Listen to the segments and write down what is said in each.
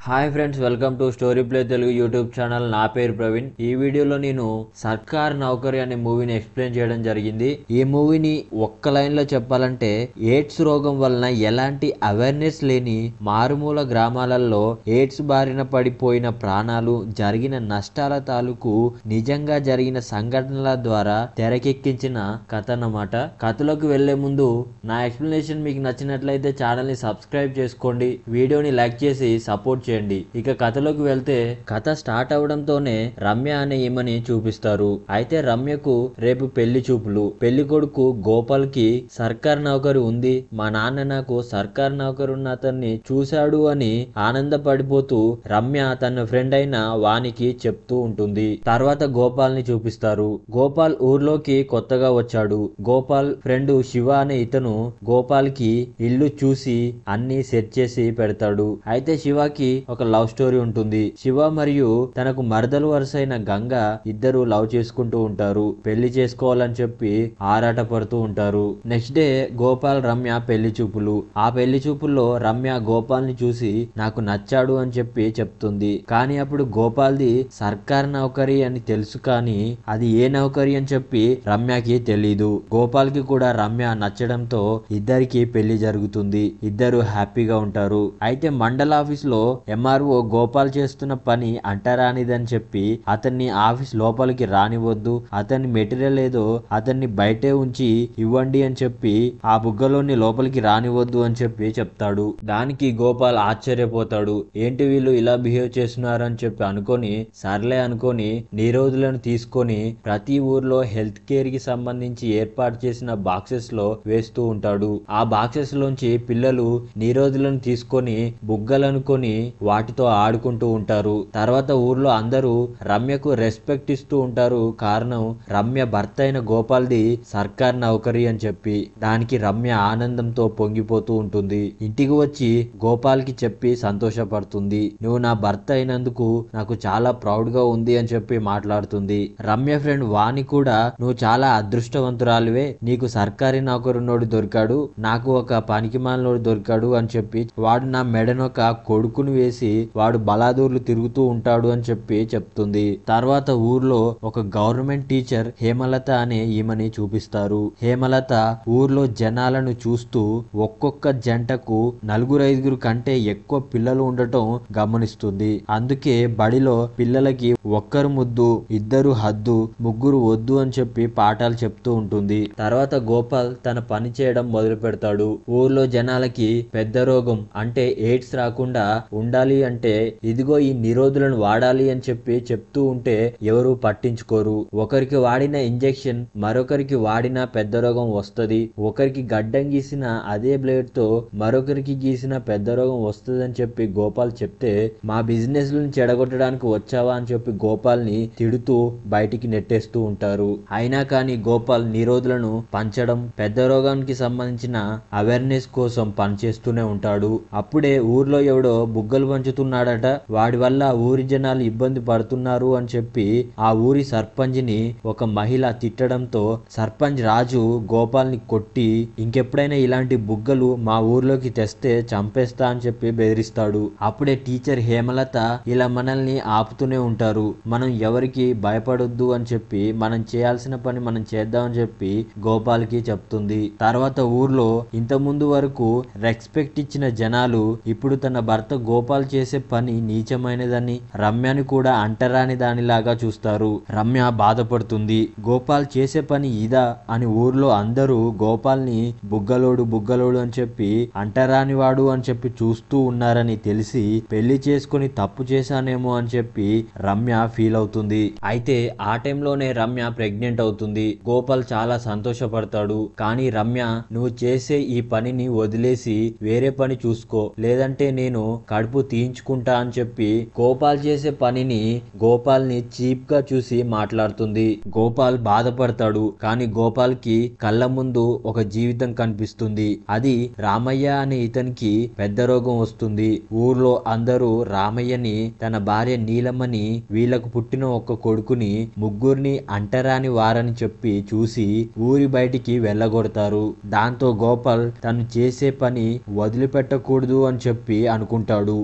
hi friends welcome to story play Telugu YouTube channel నా పేరు ప్రవీణ్ ఈ వీడియోలో నేను సర్కార్ నౌకరి అనే మూవీని ఎక్స్ప్లెయిన్ చేయడం జరిగింది ఈ మూవీని ఒక్క లైన్ లో చెప్పాలంటే ఎయిడ్స్ రోగం వలన ఎలాంటి అవేర్నెస్ లేని మారుమూల గ్రామాలలో ఎయిడ్స్ బారిన పడిపోయిన ప్రాణాలు జరిగిన నష్టాల తాలూకు నిజంగా జరిగిన సంఘటనల ద్వారా తెరకెక్కించిన కథ అన్నమాట కథలోకి వెళ్లే ముందు నా ఎక్స్ప్లెనేషన్ మీకు నచ్చినట్లయితే ఛానల్ ని సబ్స్క్రైబ్ చేసుకోండి వీడియోని లైక్ చేసి సపోర్ట్ చేయండి ఇక కథలోకి వెళ్తే కథ స్టార్ట్ అవడంతోనే రమ్య అనే ఈమెని చూపిస్తారు అయితే రమ్యకు రేపు పెళ్లి చూపులు పెళ్లి కొడుకు గోపాల్ కి సర్కార్ నౌకరు ఉంది మా నాన్న నాకు సర్కార్ నౌకరు ఉన్న అతన్ని చూశాడు అని ఆనందపడిపోతూ రమ్య తన ఫ్రెండ్ అయిన వానికి చెప్తూ ఉంటుంది తర్వాత గోపాల్ ని చూపిస్తారు గోపాల్ ఊర్లోకి కొత్తగా వచ్చాడు గోపాల్ ఫ్రెండ్ శివ అనే ఇతను గోపాల్ కి ఇల్లు చూసి అన్ని సెట్ చేసి పెడతాడు అయితే శివకి ఒక లవ్ స్టోరీ ఉంటుంది శివ మరియు తనకు మరదలు వరుసైన గంగ ఇద్దరు లవ్ చేసుకుంటూ ఉంటారు పెళ్లి చేసుకోవాలని చెప్పి ఆరాట పడుతూ ఉంటారు నెక్స్ట్ డే గోపాల్ రమ్య పెళ్లి చూపులు ఆ పెళ్లి చూపుల్లో రమ్య గోపాల్ ని చూసి నాకు నచ్చాడు అని చెప్పి చెప్తుంది కానీ అప్పుడు గోపాల్ది సర్కార్ నౌకరీ అని తెలుసు కానీ అది ఏ నౌకరీ అని చెప్పి రమ్యకి తెలీదు గోపాల్ కి కూడా రమ్య నచ్చడంతో ఇద్దరికి పెళ్లి జరుగుతుంది ఇద్దరు హ్యాపీగా ఉంటారు అయితే మండల ఆఫీస్ లో ఎంఆర్ఓ గోపాల్ చేస్తున్న పని అంటరానిదని చెప్పి అతన్ని ఆఫీస్ లోపలికి రానివద్దు అతని మెటీరియల్ ఏదో అతన్ని బయటే ఉంచి ఇవ్వండి అని చెప్పి ఆ బుగ్గలోని లోపలికి రానివద్దు అని చెప్పి చెప్తాడు దానికి గోపాల్ ఆశ్చర్యపోతాడు ఏంటి వీళ్ళు ఇలా బిహేవ్ చేస్తున్నారు అని చెప్పి అనుకొని సర్లే అనుకొని నీరోధులను తీసుకొని ప్రతి ఊర్లో హెల్త్ కేర్ కి సంబంధించి ఏర్పాటు చేసిన బాక్సెస్ లో వేస్తూ ఉంటాడు ఆ బాక్సెస్ లోంచి పిల్లలు నీరోధులను తీసుకొని బుగ్గలనుకొని వాటితో ఆడుకుంటూ ఉంటారు తర్వాత ఊర్లో అందరూ రమ్యకు రెస్పెక్ట్ ఇస్తూ ఉంటారు కారణం రమ్య భర్త అయిన గోపాల్ది సర్కార్ నౌకరీ అని చెప్పి దానికి రమ్య ఆనందంతో పొంగిపోతూ ఉంటుంది ఇంటికి వచ్చి గోపాల్ కి చెప్పి సంతోషపడుతుంది నువ్వు నా భర్త అయినందుకు నాకు చాలా ప్రౌడ్ గా ఉంది అని చెప్పి మాట్లాడుతుంది రమ్య ఫ్రెండ్ వాణి కూడా నువ్వు చాలా అదృష్టవంతురాలివే నీకు సర్కారీ నౌకరున్నోడు దొరికాడు నాకు ఒక పనికిమాలినోడు దొరికాడు అని చెప్పి వాడు నా మెడనొక కొడుకుని వేసి వాడు బలాదూర్లు తిరుగుతూ ఉంటాడు అని చెప్పి చెప్తుంది తర్వాత ఊర్లో ఒక గవర్నమెంట్ టీచర్ హేమలత అనే ఈమెని చూపిస్తారు హేమలత ఊర్లో జనాలను చూస్తూ ఒక్కొక్క జంటకు నలుగురు ఐదుగురు కంటే ఎక్కువ పిల్లలు ఉండటం గమనిస్తుంది అందుకే బడిలో పిల్లలకి ఒక్కరు ముద్దు ఇద్దరు హద్దు ముగ్గురు వద్దు అని చెప్పి పాఠాలు చెప్తూ ఉంటుంది తర్వాత గోపాల్ తన పని చేయడం మొదలు పెడతాడు ఊర్లో జనాలకి పెద్ద రోగం అంటే ఎయిడ్స్ రాకుండా ఉండాలి అంటే ఇదిగో ఈ నిరోధులను వాడాలి అని చెప్పి చెప్తూ ఉంటే ఎవరు పట్టించుకోరు ఒకరికి వాడిన ఇంజెక్షన్ మరొకరికి వాడిన పెద్ద రోగం వస్తది ఒకరికి గడ్డం గీసిన అదే బ్లేడ్ తో మరొకరికి గీసిన పెద్ద రోగం వస్తుంది అని చెప్పి గోపాల్ చెప్తే మా బిజినెస్ లను చెడగొట్టడానికి వచ్చావా అని చెప్పి గోపాల్ ని తిడుతూ బయటికి నెట్టేస్తూ ఉంటారు అయినా కానీ గోపాల్ నిరోధులను పంచడం పెద్ద రోగానికి సంబంధించిన అవేర్నెస్ కోసం పనిచేస్తూనే ఉంటాడు అప్పుడే ఊర్లో ఎవడో బుగ్గలు పంచుతున్నాడట వాడి వల్ల ఊరి జనాలు ఇబ్బంది పడుతున్నారు అని చెప్పి ఆ ఊరి సర్పంచ్ ని ఒక మహిళ తిట్టడంతో సర్పంచ్ రాజు గోపాల్ ని కొట్టి ఇంకెప్పుడైనా ఇలాంటి బుగ్గలు మా ఊర్లోకి తెస్తే చంపేస్తా అని చెప్పి బెదిరిస్తాడు అప్పుడే టీచర్ హేమలత ఇలా మనల్ని ఆపుతూనే ఉంటారు మనం ఎవరికి భయపడొద్దు అని చెప్పి మనం చేయాల్సిన పని మనం చేద్దామని చెప్పి గోపాల్ కి చెప్తుంది తర్వాత ఊర్లో ఇంత ముందు వరకు రెస్పెక్ట్ ఇచ్చిన జనాలు ఇప్పుడు తన భర్త గోపాల్ చేసే పని నీచమైనదని రమ్యని కూడా అంటరాని దానిలాగా చూస్తారు రమ్య బాధపడుతుంది గోపాల్ చేసే పని ఇదా అని ఊర్లో అందరూ గోపాల్ ని బుగ్గలోడు బుగ్గలోడు అని చెప్పి అంటరాని వాడు అని చెప్పి చూస్తూ ఉన్నారని తెలిసి పెళ్లి చేసుకుని తప్పు చేశానేమో అని చెప్పి రమ్య ఫీల్ అవుతుంది అయితే ఆ టైంలోనే రమ్య ప్రెగ్నెంట్ అవుతుంది గోపాల్ చాలా సంతోషపడతాడు కానీ రమ్య నువ్వు చేసే ఈ పనిని వదిలేసి వేరే పని చూసుకో లేదంటే నేను కడుపు తీయించుకుంటా అని చెప్పి గోపాల్ చేసే పనిని గోపాల్ ని చీప్ గా చూసి మాట్లాడుతుంది గోపాల్ బాధపడతాడు కానీ గోపాల్ కి కళ్ళ ముందు ఒక జీవితం కనిపిస్తుంది అది రామయ్య అనే ఇతనికి పెద్ద రోగం వస్తుంది ఊర్లో అందరూ రామయ్యని తన భార్య నీలమ్మని వీళ్ళకు పుట్టిన ఒక కొడుకుని ముగ్గురిని అంటరాని వారని చెప్పి చూసి ఊరి బయటికి వెళ్ళగొడతారు దాంతో గోపాల్ తను చేసే పని వదిలిపెట్టకూడదు అని చెప్పి అనుకుంటాడు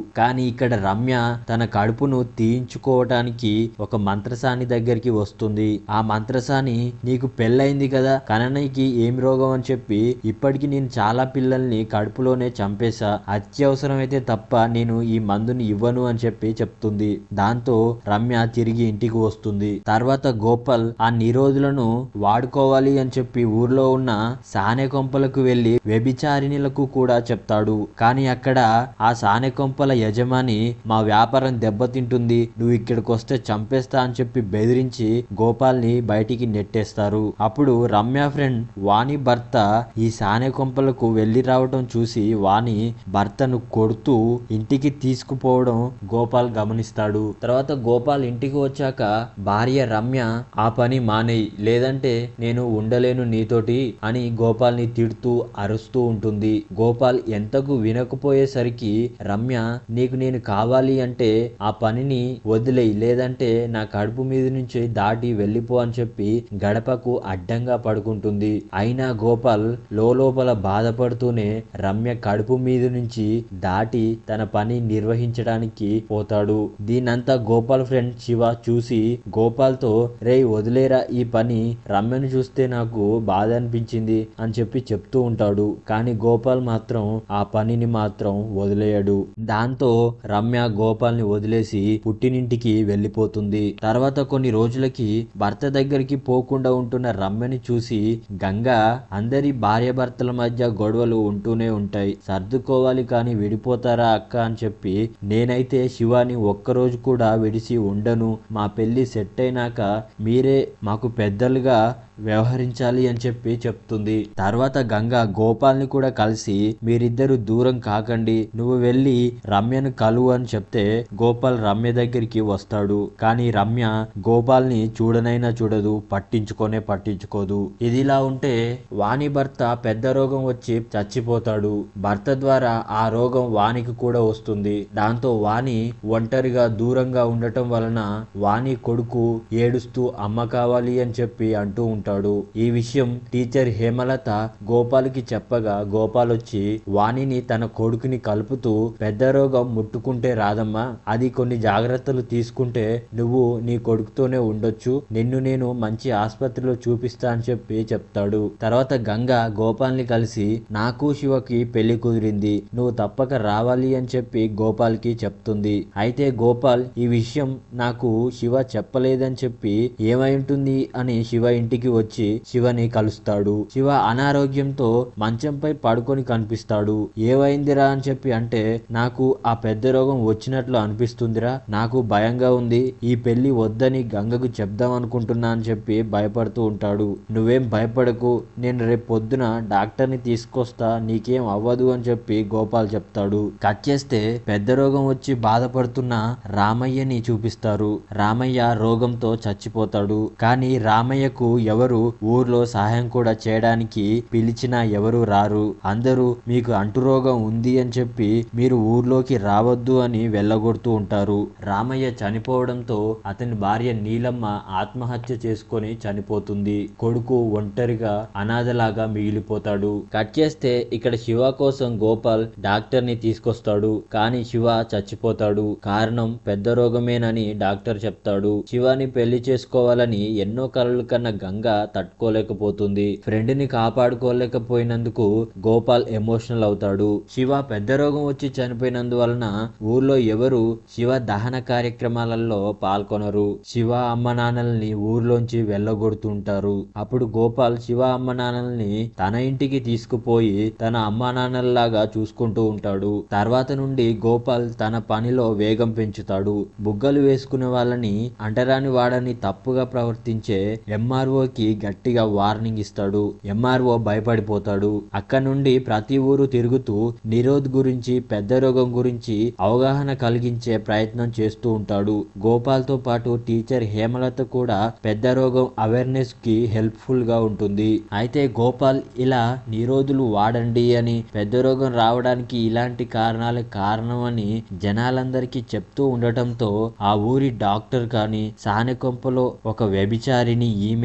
కానీ ఇక్కడ రమ్య తన కడుపును తీయించుకోవటానికి ఒక మంత్రసాని దగ్గరికి వస్తుంది ఆ మంత్రసాని నీకు పెళ్ళయింది కదా కననీకి ఏం రోగం అని చెప్పి ఇప్పటికి నేను చాలా పిల్లల్ని కడుపులోనే చంపేశా అత్యవసరమైతే తప్ప నేను ఈ మందుని ఇవ్వను అని చెప్పి చెప్తుంది దాంతో రమ్య తిరిగి ఇంటికి వస్తుంది తర్వాత గోపాల్ ఆ నిరోధులను వాడుకోవాలి అని చెప్పి ఊర్లో ఉన్న సానె కొంపలకు వెళ్లి వ్యభిచారిణులకు కూడా చెప్తాడు కానీ అక్కడ ఆ సానె కొంపల యజమాని మా వ్యాపారం దెబ్బతింటుంది నువ్వు ఇక్కడికి వస్తే చంపేస్తా అని చెప్పి బెదిరించి గోపాల్ని బయటికి నెట్టేస్తారు అప్పుడు రమ్య ఫ్రెండ్ వాణి భర్త ఈ సానె కొంపలకు వెళ్లి రావటం చూసి వాణి భర్తను కొడుతూ ఇంటికి తీసుకుపోవడం గోపాల్ గమనిస్తాడు తర్వాత గోపాల్ ఇంటికి వచ్చాక భార్య రమ్య ఆ పని మానేయి లేదంటే నేను ఉండలేను నీతోటి అని గోపాల్ని తిడుతూ అరుస్తూ ఉంటుంది గోపాల్ ఎంతకు వినకపోయేసరికి రమ్య నీకు నేను కావాలి అంటే ఆ పనిని వదిలేయి లేదంటే నా కడుపు మీద నుంచి దాటి వెళ్ళిపో అని చెప్పి గడపకు అడ్డంగా పడుకుంటుంది అయినా గోపాల్ లోపల బాధపడుతూనే రమ్య కడుపు మీద నుంచి దాటి తన పని నిర్వహించడానికి పోతాడు దీనంతా గోపాల్ ఫ్రెండ్ శివ చూసి గోపాల్తో రే వదిలేరా ఈ పని రమ్యను చూస్తే నాకు బాధ అనిపించింది అని చెప్పి చెప్తూ ఉంటాడు కానీ గోపాల్ మాత్రం ఆ పనిని మాత్రం వదిలేయడు దాంతో రమ్య గోపాల్ని వదిలేసి పుట్టినింటికి వెళ్ళిపోతుంది తర్వాత కొన్ని రోజులకి భర్త దగ్గరికి పోకుండా ఉంటున్న రమ్యని చూసి గంగ అందరి భార్య భర్తల మధ్య గొడవలు ఉంటూనే ఉంటాయి సర్దుకోవాలి కానీ విడిపోతారా అక్క అని చెప్పి నేనైతే శివాని ఒక్కరోజు కూడా విడిసి ఉండను మా పెళ్లి సెట్ అయినాక మీరే మాకు పెద్దలుగా వ్యవహరించాలి అని చెప్పి చెప్తుంది తర్వాత గంగ గోపాల్ని కూడా కలిసి మీరిద్దరు దూరం కాకండి నువ్వు వెళ్ళి రమ్యను కలువు అని చెప్తే గోపాల్ రమ్య దగ్గరికి వస్తాడు కానీ రమ్య గోపాల్ని చూడనైనా చూడదు పట్టించుకోనే పట్టించుకోదు ఇదిలా ఉంటే వాణి భర్త పెద్ద రోగం వచ్చి చచ్చిపోతాడు భర్త ద్వారా ఆ రోగం వానికి కూడా వస్తుంది దాంతో వాణి ఒంటరిగా దూరంగా ఉండటం వలన వాణి కొడుకు ఏడుస్తూ అమ్మ కావాలి అని చెప్పి అంటూ ఉంటాడు ఈ విషయం టీచర్ హేమలత గోపాల్కి చెప్పగా గోపాల్ వచ్చి వాణిని తన కొడుకుని కలుపుతూ పెద్ద రోగం ముట్టుకుంటే రాదమ్మా అది కొన్ని జాగ్రత్తలు తీసుకుంటే నువ్వు నీ కొడుకుతోనే ఉండొచ్చు నిన్ను నేను మంచి ఆసుపత్రిలో చూపిస్తా అని చెప్పి చెప్తాడు తర్వాత గంగ గోపాల్ని కలిసి నాకు శివకి పెళ్లి కుదిరింది నువ్వు తప్పక రావాలి అని చెప్పి గోపాల్కి చెప్తుంది అయితే గోపాల్ ఈ విషయం నాకు శివ చెప్పలేదని చెప్పి ఏమై ఉంటుంది అని శివ ఇంటికి వచ్చి శివని కలుస్తాడు శివ అనారోగ్యంతో మంచంపై పడుకొని కనిపిస్తాడు ఏమైందిరా అని చెప్పి అంటే నాకు ఆ పెద్ద రోగం వచ్చినట్లు అనిపిస్తుందిరా నాకు భయంగా ఉంది ఈ పెళ్లి వద్దని గంగకు చెప్దాం అనుకుంటున్నా అని చెప్పి భయపడుతూ ఉంటాడు నువ్వేం భయపడకు నేను రేపు పొద్దున డాక్టర్ని తీసుకొస్తా నీకేం అవ్వదు అని చెప్పి గోపాల్ చెప్తాడు కట్ చేస్తే పెద్ద రోగం వచ్చి బాధపడుతున్న రామయ్యని చూపిస్తారు రామయ్య రోగంతో చచ్చిపోతాడు కానీ రామయ్యకు ఎవరు ఊర్లో సహాయం కూడా చేయడానికి పిలిచినా ఎవరు రారు అందరూ మీకు అంటురోగం ఉంది అని చెప్పి మీరు ఊర్లోకి రావద్దు అని వెళ్ళగొడుతూ ఉంటారు రామయ్య చనిపోవడంతో అతని భార్య నీలమ్మ ఆత్మహత్య చేసుకొని చనిపోతుంది కొడుకు ఒంటరిగా అనాథలాగా మిగిలిపోతాడు కట్ చేస్తే ఇక్కడ శివ కోసం గోపాల్ డాక్టర్ ని తీసుకొస్తాడు కానీ శివ చచ్చిపోతాడు కారణం పెద్ద రోగమేనని డాక్టర్ చెప్తాడు శివాని పెళ్లి చేసుకోవాలని ఎన్నో కలలు కన్న గంగ తట్టుకోలేకపోతుంది ఫ్రెండ్ ని కాపాడుకోలేకపోయినందుకు గోపాల్ ఎమోషనల్ అవుతాడు శివ పెద్ద రోగం వచ్చి చనిపోయినందువలన ఊర్లో ఎవరు శివ దహన కార్యక్రమాలలో పాల్గొనరు శివ అమ్మ నాన్నల్ని ఊర్లోంచి వెళ్ళగొడుతుంటారు అప్పుడు గోపాల్ శివ అమ్మ నాన్నల్ని తన ఇంటికి తీసుకుపోయి తన అమ్మా నాన్నల్లాగా చూసుకుంటూ ఉంటాడు తర్వాత నుండి గోపాల్ తన పనిలో వేగం పెంచుతాడు బుగ్గలు వేసుకునే వాళ్ళని అంటరాని వాడని తప్పుగా ప్రవర్తించే ఎంఆర్ఓకి గట్టిగా వార్నింగ్ ఇస్తాడు ఎంఆర్ఓ భయపడిపోతాడు అక్కడ నుండి ప్రతి ఊరు తిరుగుతూ నిరోధ్ గురించి పెద్ద రోగం గురించి అవగాహన కలిగించే ప్రయత్నం చేస్తూ ఉంటాడు గోపాల్ తో పాటు టీచర్ హేమలత కూడా పెద్ద రోగం అవేర్నెస్ కి హెల్ప్ఫుల్ గా ఉంటుంది అయితే గోపాల్ ఇలా నిరోధులు వాడండి అని పెద్ద రోగం రావడానికి ఇలాంటి కారణాలే కారణం అని జనాలందరికీ చెప్తూ ఉండటంతో ఆ ఊరి డాక్టర్ కానీ సానెకొంపలో ఒక వ్యభిచారిని ఈమె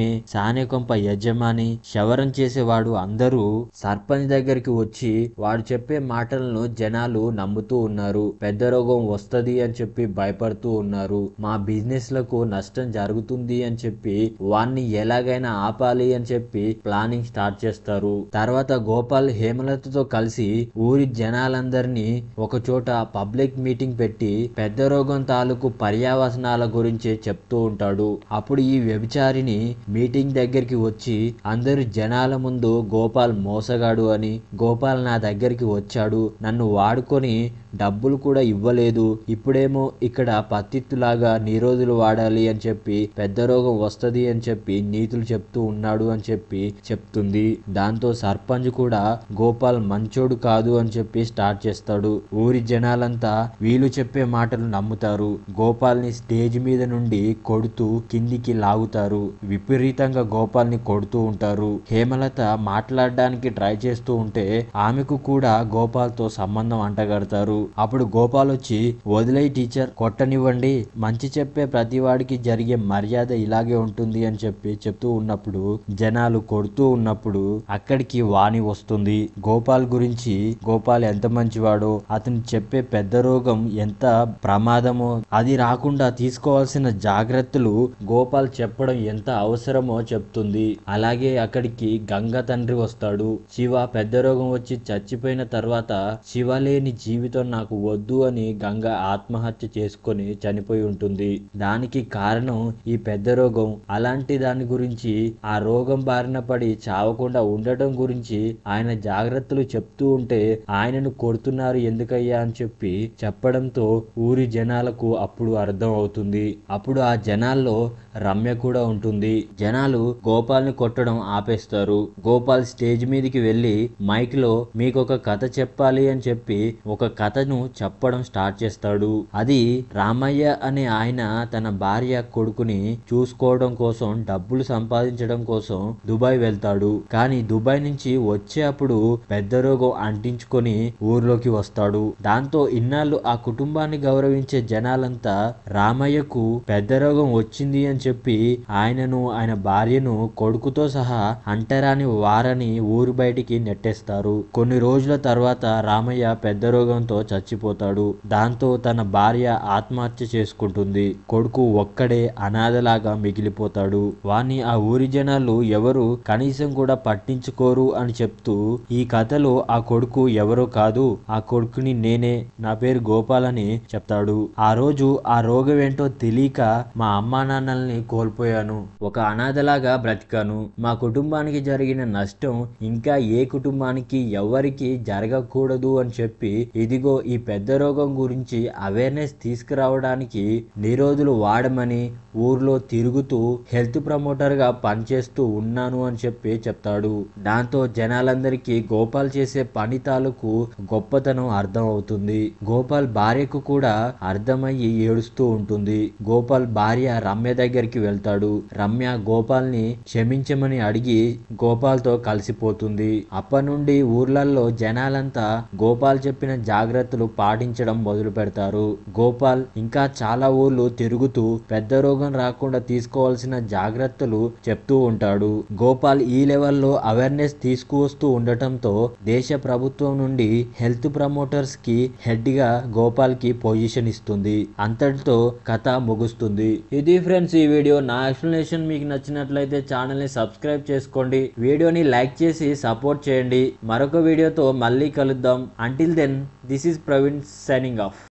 సానేకొంప యజమాని శవరం చేసేవాడు అందరూ సర్పంచ్ దగ్గరికి వచ్చి వాడు చెప్పే మాటలను జనాలు నమ్ముతూ ఉన్నారు పెద్ద రోగం వస్తది అని చెప్పి భయపడుతూ ఉన్నారు మా బిజినెస్ లకు నష్టం జరుగుతుంది అని చెప్పి వాణ్ణి ఎలాగైనా ఆపాలి అని చెప్పి ప్లానింగ్ స్టార్ట్ చేస్తారు తర్వాత గోపాల్ హేమలతతో కలిసి ఊరి జనాలందరినీ ఒక చోట పబ్లిక్ మీటింగ్ పెట్టి పెద్ద రోగం తాలూకు పర్యావసనాల గురించి చెప్తూ ఉంటాడు అప్పుడు ఈ వ్యభిచారిని మీటింగ్ దగ్గరికి వచ్చి అందరు జనాల ముందు గోపాల్ మోసగాడు అని గోపాల్ నా దగ్గరికి వచ్చాడు నన్ను వాడుకొని డబ్బులు కూడా ఇవ్వలేదు ఇప్పుడేమో ఇక్కడ పత్తిత్తులాగా నీరోజులు వాడాలి అని చెప్పి పెద్ద రోగం వస్తది అని చెప్పి నీతులు చెప్తూ ఉన్నాడు అని చెప్పి చెప్తుంది దాంతో సర్పంచ్ కూడా గోపాల్ మంచోడు కాదు అని చెప్పి స్టార్ట్ చేస్తాడు ఊరి జనాలంతా వీళ్ళు చెప్పే మాటలు నమ్ముతారు గోపాల్ ని స్టేజ్ మీద నుండి కొడుతూ కిందికి లాగుతారు విపరీతంగా గోపాల్ ని కొడుతూ ఉంటారు హేమలత మాట్లాడడానికి ట్రై చేస్తూ ఉంటే ఆమెకు కూడా గోపాల్ తో సంబంధం అంటగడతారు అప్పుడు గోపాల్ వచ్చి వదిలే టీచర్ కొట్టనివ్వండి మంచి చెప్పే ప్రతి వాడికి జరిగే మర్యాద ఇలాగే ఉంటుంది అని చెప్పి చెప్తూ ఉన్నప్పుడు జనాలు కొడుతూ ఉన్నప్పుడు అక్కడికి వాణి వస్తుంది గోపాల్ గురించి గోపాల్ ఎంత మంచివాడో అతను చెప్పే పెద్ద రోగం ఎంత ప్రమాదమో అది రాకుండా తీసుకోవాల్సిన జాగ్రత్తలు గోపాల్ చెప్పడం ఎంత అవసరమో చెప్తుంది అలాగే అక్కడికి గంగ తండ్రి వస్తాడు శివ పెద్ద రోగం వచ్చి చచ్చిపోయిన తర్వాత శివ లేని జీవితం నాకు వద్దు అని గంగ ఆత్మహత్య చేసుకొని చనిపోయి ఉంటుంది దానికి కారణం ఈ పెద్ద రోగం అలాంటి దాని గురించి ఆ రోగం బారిన పడి చావకుండా ఉండటం గురించి ఆయన జాగ్రత్తలు చెప్తూ ఉంటే ఆయనను కొడుతున్నారు ఎందుకయ్యా అని చెప్పి చెప్పడంతో ఊరి జనాలకు అప్పుడు అర్థం అవుతుంది అప్పుడు ఆ జనాల్లో రమ్య కూడా ఉంటుంది జనాలు గోపాల్ని కొట్టడం ఆపేస్తారు గోపాల్ స్టేజ్ మీదకి వెళ్ళి మైక్ లో మీకు ఒక కథ చెప్పాలి అని చెప్పి ఒక కథను చెప్పడం స్టార్ట్ చేస్తాడు అది రామయ్య అనే ఆయన తన భార్య కొడుకుని చూసుకోవడం కోసం డబ్బులు సంపాదించడం కోసం దుబాయ్ వెళ్తాడు కానీ దుబాయ్ నుంచి వచ్చేప్పుడు పెద్ద రోగం అంటించుకొని ఊర్లోకి వస్తాడు దాంతో ఇన్నాళ్ళు ఆ కుటుంబాన్ని గౌరవించే జనాలంతా రామయ్యకు పెద్ద రోగం వచ్చింది అని చెప్పి ఆయనను ఆయన భార్యను కొడుకుతో సహా అంటరాని వారని ఊరు బయటికి నెట్టేస్తారు కొన్ని రోజుల తర్వాత రామయ్య పెద్ద రోగంతో చచ్చిపోతాడు దాంతో తన భార్య ఆత్మహత్య చేసుకుంటుంది కొడుకు ఒక్కడే అనాథలాగా మిగిలిపోతాడు వాణ్ణి ఆ ఊరి జనాలు ఎవరు కనీసం కూడా పట్టించుకోరు అని చెప్తూ ఈ కథలో ఆ కొడుకు ఎవరో కాదు ఆ కొడుకుని నేనే నా పేరు గోపాల్ అని చెప్తాడు ఆ రోజు ఆ రోగం ఏంటో తెలియక మా అమ్మా నాన్నల్ని కోల్పోయాను ఒక అనాథలాగా బ్రతికాను మా కుటుంబానికి జరిగిన నష్టం ఇంకా ఏ కుటుంబానికి ఎవరికి జరగకూడదు అని చెప్పి ఇదిగో ఈ పెద్ద రోగం గురించి అవేర్నెస్ తీసుకురావడానికి నిరోధులు వాడమని ఊర్లో తిరుగుతూ హెల్త్ ప్రమోటర్ గా పనిచేస్తూ ఉన్నాను అని చెప్పి చెప్తాడు దాంతో జనాలందరికీ గోపాల్ చేసే పని తాలూకు గొప్పతనం అర్థం అవుతుంది గోపాల్ భార్యకు కూడా అర్థమయ్యి ఏడుస్తూ ఉంటుంది గోపాల్ భార్య రమ్య దగ్గరికి వెళ్తాడు రమ్య గోపాల్ ని క్షమించమని అడిగి గోపాల్ తో కలిసిపోతుంది అప్పటి నుండి ఊర్లల్లో జనాలంతా గోపాల్ చెప్పిన జాగ్రత్తలు పాటించడం మొదలు పెడతారు గోపాల్ ఇంకా చాలా ఊర్లు తిరుగుతూ పెద్ద రోగం రాకుండా తీసుకోవాల్సిన జాగ్రత్తలు చెప్తూ ఉంటాడు గోపాల్ ఈ లెవెల్లో అవేర్నెస్ తీసుకువస్తూ ఉండటంతో దేశ ప్రభుత్వం నుండి హెల్త్ ప్రమోటర్స్ కి హెడ్ గా గోపాల్ కి పొజిషన్ ఇస్తుంది అంతటితో కథ ముగుస్తుంది ఇది ఫ్రెండ్స్ ఈ వీడియో నా ఎక్స్ప్లెనేషన్ మీకు నచ్చినట్లయితే ఛానల్ ని సబ్స్క్రైబ్ చేసుకోండి వీడియోని లైక్ చేసి సపోర్ట్ చేయండి మరొక వీడియోతో మళ్ళీ కలుద్దాం until then this is Praveen signing of